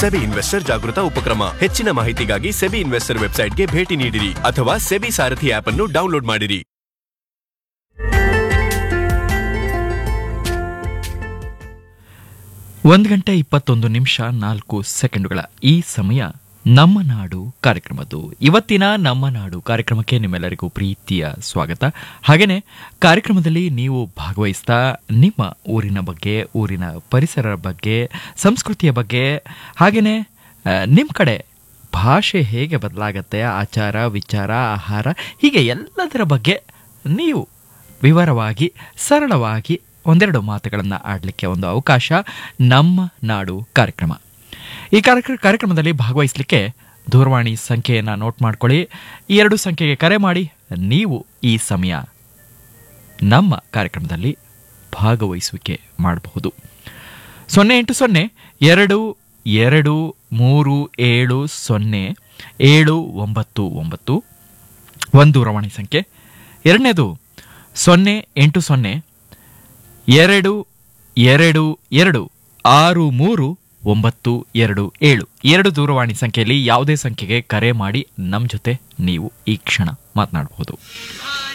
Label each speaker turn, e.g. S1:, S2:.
S1: SEBI investor ಜಾಗೃತ ಉಪಕ್ರಮ ಹೆಚ್ಚಿನ ಮಾಹಿತಿಗಾಗಿ ಸೆಬಿ ಇನ್ವೆಸ್ಟರ್ ವೆಬ್ಸೈಟ್ಗೆ ಭೇಟಿ ನೀಡಿರಿ ಅಥವಾ ಸೆಬಿ ಸಾರಥಿ ಆಪ್ ಅನ್ನು ಡೌನ್ಲೋಡ್ ಮಾಡಿರಿ
S2: ಒಂದು ಗಂಟೆ ಇಪ್ಪತ್ತೊಂದು ನಿಮಿಷ ನಾಲ್ಕು ಸೆಕೆಂಡುಗಳ ಈ ಸಮಯ ನಮ್ಮ ನಾಡು ಕಾರ್ಯಕ್ರಮದ್ದು ಇವತ್ತಿನ ನಮ್ಮ ನಾಡು ಕಾರ್ಯಕ್ರಮಕ್ಕೆ ನಿಮ್ಮೆಲ್ಲರಿಗೂ ಪ್ರೀತಿಯ ಸ್ವಾಗತ ಹಾಗೆಯೇ ಕಾರ್ಯಕ್ರಮದಲ್ಲಿ ನೀವು ಭಾಗವಹಿಸ್ತಾ ನಿಮ್ಮ ಊರಿನ ಬಗ್ಗೆ ಊರಿನ ಪರಿಸರ ಬಗ್ಗೆ ಸಂಸ್ಕೃತಿಯ ಬಗ್ಗೆ ಹಾಗೆಯೇ ನಿಮ್ಮ ಕಡೆ ಭಾಷೆ ಹೇಗೆ ಬದಲಾಗತ್ತೆ ಆಚಾರ ವಿಚಾರ ಆಹಾರ ಹೀಗೆ ಎಲ್ಲದರ ಬಗ್ಗೆ ನೀವು ವಿವರವಾಗಿ ಸರಳವಾಗಿ ಒಂದೆರಡು ಮಾತುಗಳನ್ನು ಆಡಲಿಕ್ಕೆ ಒಂದು ಅವಕಾಶ ನಮ್ಮ ನಾಡು ಕಾರ್ಯಕ್ರಮ ಈ ಕಾರ್ಯಕ್ರ ಕಾರ್ಯಕ್ರಮದಲ್ಲಿ ಭಾಗವಹಿಸಲಿಕ್ಕೆ ದೂರವಾಣಿ ಸಂಖ್ಯೆಯನ್ನು ನೋಟ್ ಮಾಡ್ಕೊಳ್ಳಿ ಈ ಎರಡು ಸಂಖ್ಯೆಗೆ ಕರೆ ಮಾಡಿ ನೀವು ಈ ಸಮಯ ನಮ್ಮ ಕಾರ್ಯಕ್ರಮದಲ್ಲಿ ಭಾಗವಹಿಸುವಿಕೆ ಮಾಡಬಹುದು ಸೊನ್ನೆ ಎಂಟು ಸೊನ್ನೆ ಎರಡು ಎರಡು ಮೂರು ಏಳು ಸೊನ್ನೆ ಏಳು ಒಂಬತ್ತು ಒಂಬತ್ತು ಒಂದು ದೂರವಾಣಿ ಸಂಖ್ಯೆ ಎರಡನೇದು ಸೊನ್ನೆ ಎಂಟು ಸೊನ್ನೆ ಎರಡು ಎರಡು ಎರಡು ಆರು ಮೂರು ಒಂಬತ್ತು ಎರಡು ಏಳು ಎರಡು ದೂರವಾಣಿ ಸಂಖ್ಯೆಯಲ್ಲಿ ಯಾವುದೇ ಸಂಖ್ಯೆಗೆ ಕರೆ ಮಾಡಿ ನಮ್ಮ ಜೊತೆ ನೀವು ಈ ಕ್ಷಣ ಮಾತನಾಡಬಹುದು